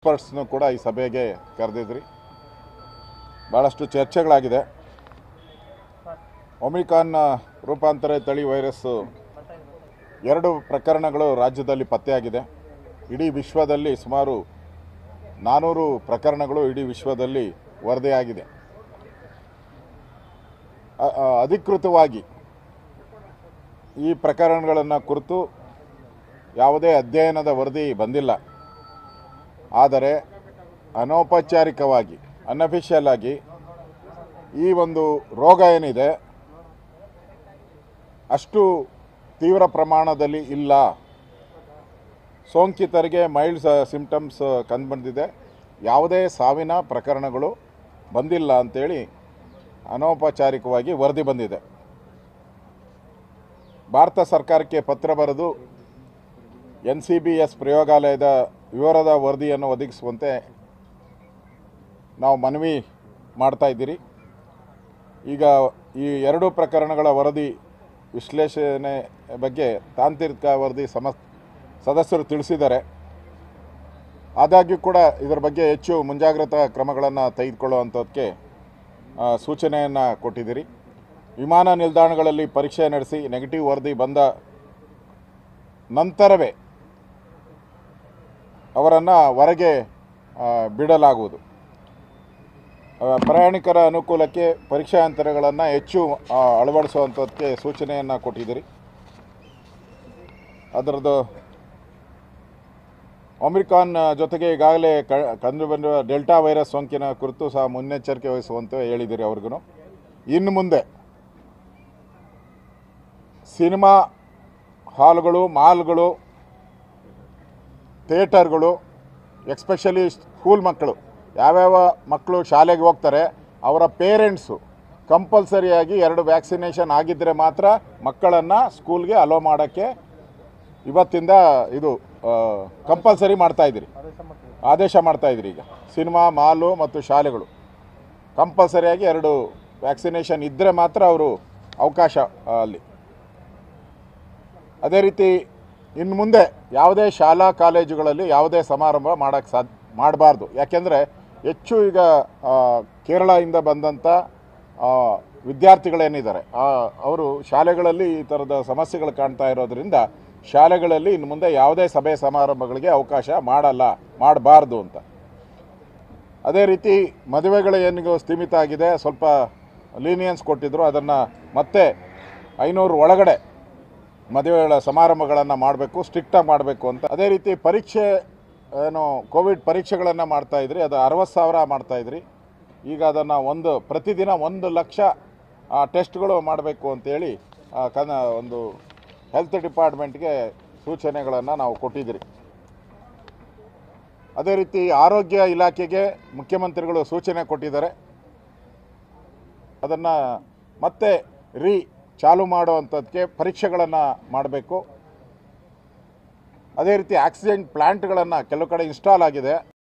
ಎಕ್ಸ್ಪರ್ಟ್ಸ್ನು ಕೂಡ ಈ ಸಭೆಗೆ ಕರೆದಿದ್ರಿ ಭಾಳಷ್ಟು ಚರ್ಚೆಗಳಾಗಿದೆ ಒಮಿಕಾನ್ ರೂಪಾಂತರ ತಳಿ ವೈರಸ್ಸು ಎರಡು ಪ್ರಕರಣಗಳು ರಾಜ್ಯದಲ್ಲಿ ಪತ್ತೆಯಾಗಿದೆ ಇಡೀ ವಿಶ್ವದಲ್ಲಿ ಸುಮಾರು ನಾನ್ನೂರು ಪ್ರಕರಣಗಳು ಇಡೀ ವಿಶ್ವದಲ್ಲಿ ವರದಿಯಾಗಿದೆ ಅ- ಅ- ಅಧಿಕೃತವಾಗಿ ಈ ಪ್ರಕರಣಗಳನ್ನು ಕುರಿತು ಯಾವುದೇ ಅಧ್ಯಯನದ ವರದಿ ಬಂದಿಲ್ಲ ಆದರೆ ಅನೌಪಚಾರಿಕವಾಗಿ ಅನ್ಅಫಿಷಿಯಲ್ ಆಗಿ ಈ ಒಂದು ರೋಗ ಏನಿದೆ ಅಷ್ಟು ತೀವ್ರ ಪ್ರಮಾಣದಲ್ಲಿ ಇಲ್ಲ ಸೋಂಕಿತರಿಗೆ ಮೈಲ್ಡ್ ಸಿಂಪ್ಟಮ್ಸ್ ಕಂಡುಬಂದಿದೆ ಯಾವುದೇ ಸಾವಿನ ಪ್ರಕರಣಗಳು ಬಂದಿಲ್ಲ ಅಂತೇಳಿ ಅನೌಪಚಾರಿಕವಾಗಿ ವರದಿ ಬಂದಿದೆ ಭಾರತ ಸರ್ಕಾರಕ್ಕೆ ಪತ್ರ ಬರೆದು ಎನ್ ಸಿ ಬಿ ಎಸ್ ಪ್ರಯೋಗಾಲಯದ ವಿವರದ ವರದಿಯನ್ನು ಒದಗಿಸುವಂತೆ ನಾವು ಮನವಿ ಮಾಡ್ತಾ ಇದ್ದೀರಿ ಈಗ ಈ ಎರಡು ಪ್ರಕರಣಗಳ ವರದಿ ವಿಶ್ಲೇಷಣೆ ಬಗ್ಗೆ ತಾಂತ್ರಿಕ ವರದಿ ಸಮ ಸದಸ್ಯರು ತಿಳಿಸಿದ್ದಾರೆ ಆದಾಗ್ಯೂ ಕೂಡ ಇದರ ಬಗ್ಗೆ ಹೆಚ್ಚು ಮುಂಜಾಗ್ರತಾ ಕ್ರಮಗಳನ್ನು ತೆಗೆದುಕೊಳ್ಳುವಂಥದ್ದಕ್ಕೆ ಆ, ಸೂಚನೆಯನ್ನು ಕೊಟ್ಟಿದ್ದೀರಿ ವಿಮಾನ ನಿಲ್ದಾಣಗಳಲ್ಲಿ ಪರೀಕ್ಷೆ ನಡೆಸಿ ನೆಗೆಟಿವ್ ವರದಿ ಬಂದ ನಂತರವೇ ಅವರನ್ನು ಹೊರಗೆ ಆ, ಬಿಡಲಾಗುವುದು ಆ, ಪ್ರಯಾಣಿಕರ ಅನುಕೂಲಕ್ಕೆ ಪರೀಕ್ಷಾ ಯಂತ್ರಗಳನ್ನು ಹೆಚ್ಚು ಆ, ಅಳವಡಿಸುವಂಥದ್ದಕ್ಕೆ ಸೂಚನೆಯನ್ನು ಕೊಟ್ಟಿದ್ದೀರಿ ಅದರದ್ದು ಒಮಿಕ್ರಾನ್ ಜೊತೆಗೆ ಈಗಾಗಲೇ ಕ ಕಂಡು ಬಂದಿರುವ ಡೆಲ್ಟಾ ವೈರಸ್ ಸೋಂಕಿನ ಕುರಿತು ಸಹ ಮುನ್ನೆಚ್ಚರಿಕೆ ವಹಿಸುವಂತೆ ಹೇಳಿದ್ದೀರಿ ಅವ್ರಿಗೂ ಇನ್ನು ಮುಂದೆ ಸಿನಿಮಾ ಹಾಲ್ಗಳು ಮಾಲ್ಗಳು ಥಿಯೇಟರ್ಗಳು ಎಕ್ಸ್ಪೆಷಲಿ ಸ್ಕೂಲ್ ಮಕ್ಕಳು ಯಾವ್ಯಾವ ಮಕ್ಕಳು ಶಾಲೆಗೆ ಹೋಗ್ತಾರೆ ಅವರ ಪೇರೆಂಟ್ಸು ಕಂಪಲ್ಸರಿಯಾಗಿ ಎರಡು ವ್ಯಾಕ್ಸಿನೇಷನ್ ಆಗಿದ್ದರೆ ಮಾತ್ರ ಮಕ್ಕಳನ್ನು ಸ್ಕೂಲ್ಗೆ ಅಲೋ ಮಾಡೋಕ್ಕೆ ಇವತ್ತಿಂದ ಇದು ಕಂಪಲ್ಸರಿ ಮಾಡ್ತಾ ಇದ್ದೀರಿ ಆದೇಶ ಮಾಡ್ತಾ ಇದ್ದೀರಿ ಈಗ ಸಿನಿಮಾ ಮಾಲು ಮತ್ತು ಶಾಲೆಗಳು ಕಂಪಲ್ಸರಿಯಾಗಿ ಎರಡು ವ್ಯಾಕ್ಸಿನೇಷನ್ ಇದ್ದರೆ ಮಾತ್ರ ಅವರು ಅವಕಾಶ ಆ, ಅಲ್ಲಿ ಅದೇ ರೀತಿ ಇನ್ನು ಮುಂದೆ ಯಾವುದೇ ಶಾಲಾ ಕಾಲೇಜುಗಳಲ್ಲಿ ಯಾವುದೇ ಸಮಾರಂಭ ಮಾಡೋಕ್ಕೆ ಸಾಧ್ಯ ಮಾಡಬಾರ್ದು ಯಾಕೆಂದರೆ ಹೆಚ್ಚು ಈಗ ಆ, ಕೇರಳದಿಂದ ಬಂದಂಥ ಆ, ವಿದ್ಯಾರ್ಥಿಗಳೇನಿದ್ದಾರೆ ಆ, ಅವರು ಶಾಲೆಗಳಲ್ಲಿ ಈ ಥರದ ಸಮಸ್ಯೆಗಳು ಕಾಣ್ತಾ ಇರೋದ್ರಿಂದ ಶಾಲೆಗಳಲ್ಲಿ ಇನ್ನು ಮುಂದೆ ಯಾವುದೇ ಸಭೆ ಸಮಾರಂಭಗಳಿಗೆ ಅವಕಾಶ ಮಾಡಲ್ಲ ಮಾಡಬಾರ್ದು ಅಂತ ಅದೇ ರೀತಿ ಮದುವೆಗಳು ಏನಿಗೂ ಸ್ಥೀಮಿತ ಆಗಿದೆ ಸ್ವಲ್ಪ ಲೀನಿಯನ್ಸ್ ಕೊಟ್ಟಿದ್ರು ಅದನ್ನು ಮತ್ತೆ ಐನೂರು ಒಳಗಡೆ ಮದುವೆಗಳ ಸಮಾರಂಭಗಳನ್ನು ಮಾಡಬೇಕು ಸ್ಟ್ರಿಕ್ಟಾಗಿ ಮಾಡಬೇಕು ಅಂತ ಅದೇ ರೀತಿ ಪರೀಕ್ಷೆ ಏನು ಕೋವಿಡ್ ಪರೀಕ್ಷೆಗಳನ್ನು ಮಾಡ್ತಾ ಇದ್ರಿ ಅದು ಅರವತ್ತು ಸಾವಿರ ಮಾಡ್ತಾ ಇದ್ರಿ ಈಗ ಅದನ್ನು ಒಂದು ಪ್ರತಿದಿನ ಒಂದು ಲಕ್ಷ ಆ, ಟೆಸ್ಟ್ಗಳು ಮಾಡಬೇಕು ಅಂತೇಳಿ ಆ, ಕನ ಒಂದು ಹೆಲ್ತ್ ಡಿಪಾರ್ಟ್ಮೆಂಟ್ಗೆ ಸೂಚನೆಗಳನ್ನು ನಾವು ಕೊಟ್ಟಿದ್ದೀರಿ ಅದೇ ರೀತಿ ಆರೋಗ್ಯ ಇಲಾಖೆಗೆ ಮುಖ್ಯಮಂತ್ರಿಗಳು ಸೂಚನೆ ಕೊಟ್ಟಿದ್ದಾರೆ ಅದನ್ನು ಮತ್ತೆ ರೀ ಚಾಲು ಮಾಡುವಂಥದ್ದಕ್ಕೆ ಪರೀಕ್ಷೆಗಳನ್ನು ಮಾಡಬೇಕು ಅದೇ ರೀತಿ ಆಕ್ಸಿಜನ್ ಪ್ಲ್ಯಾಂಟ್ಗಳನ್ನು ಕೆಲವು ಕಡೆ ಇನ್ಸ್ಟಾಲ್ ಆಗಿದೆ